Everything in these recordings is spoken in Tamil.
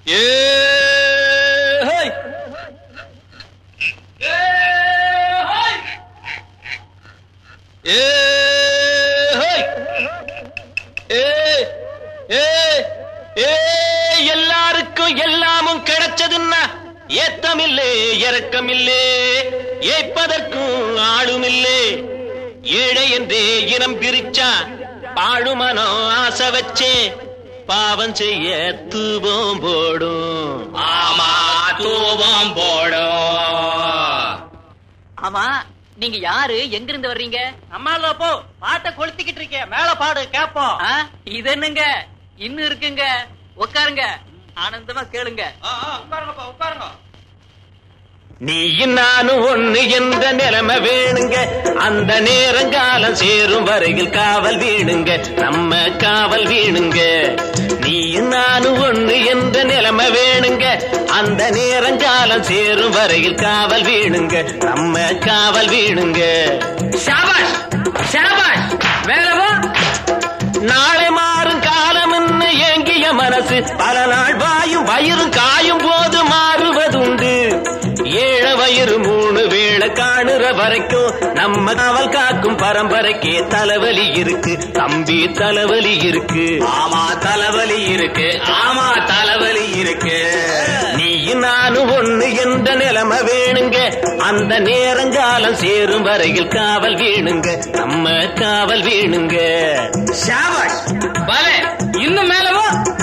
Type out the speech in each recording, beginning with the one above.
ஏ ஹை. ஏ ஹை. ஏ ஹை. ஏ ஏ ஏ எல்லாருக்கும் எல்லாமும் கிடைச்சதுன்னா ஏத்தமில்லே இறக்கமில்லே ஏற்பதற்கும் ஆளுமில்லே ஏழை என்றே இனம் பிரிச்சா பாழுமனோ ஆசை வச்சே பாவம் செய்ய தூபம் போடும் ஆமா தூபம் போடும் ஆமா நீங்க யாரு எங்க இருந்து வர்றீங்க அம்மால போ பாட்டை கொளுத்திக்கிட்டு இருக்கேன் மேல பாடு கேப்போம் ஆ, இது என்னங்க இன்னும் இருக்குங்க உட்காருங்க ஆனந்தமா கேளுங்க உட்காருங்கப்பா உட்காருங்க நீ நானும் ஒண்ணு என்ற நிலைமை வேணுங்க அந்த நேரங்காலம் சேரும் வரையில் காவல் வீணுங்க நம்ம காவல் வீணுங்க நீ நானும் ஒண்ணு என்ற நிலைமை வேணுங்க அந்த நேரங்காலம் சேரும் வரையில் காவல் வீணுங்க நம்ம காவல் வீணுங்க ஷாபாஷ் ஷாபாஷ் வேலவா நாளை மாறும் காலம் ஏங்கிய மனசு பல நாள் வாயும் வயிறும் காயும் போது மாறுவதுண்டு ஏழ வயிறு மூணு வேளை காணுற வரைக்கும் நம்ம காவல் காக்கும் பரம்பரைக்கே தலைவலி இருக்கு தம்பி தலைவலி இருக்கு ஆமா தலைவலி இருக்கு ஆமா தலைவலி இருக்கு நீ நானும் ஒண்ணு என்ற நிலைமை வேணுங்க அந்த நேரங்காலம் சேரும் வரையில் காவல் வேணுங்க நம்ம காவல் வேணுங்க ஷாபாஷ் பலே இன்னும் மேலவா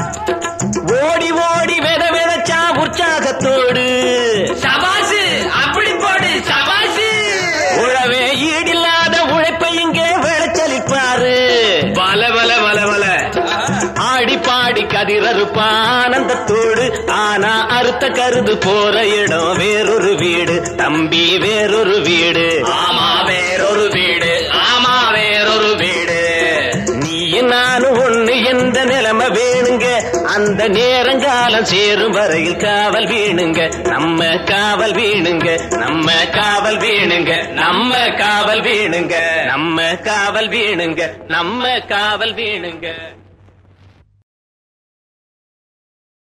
ஓடி ஓடி வெத வெதச்சா உற்சாகத்தோடு சபாசு அப்படி போடு சபாசு உழவே ஈடில்லாத உழைப்பை இங்கே விளைச்சலிப்பாரு பல பல பல பல ஆடி பாடி கதிரறுப்பா ஆனந்தத்தோடு ஆனா அறுத்த கருது போற இடம் வேறொரு வீடு தம்பி வேறொரு வீடு ஆமா வேறொரு வீடு ஆமா வேறொரு வீடு நீ நானும் ஒண்ணு எந்த நிலைமை வேணுங்க அந்த நேரங்காலம் சேரும் வரையில் காவல் வீணுங்க நம்ம காவல் வீணுங்க நம்ம காவல் வீணுங்க நம்ம காவல் வீணுங்க நம்ம காவல் வீணுங்க நம்ம காவல் வீணுங்க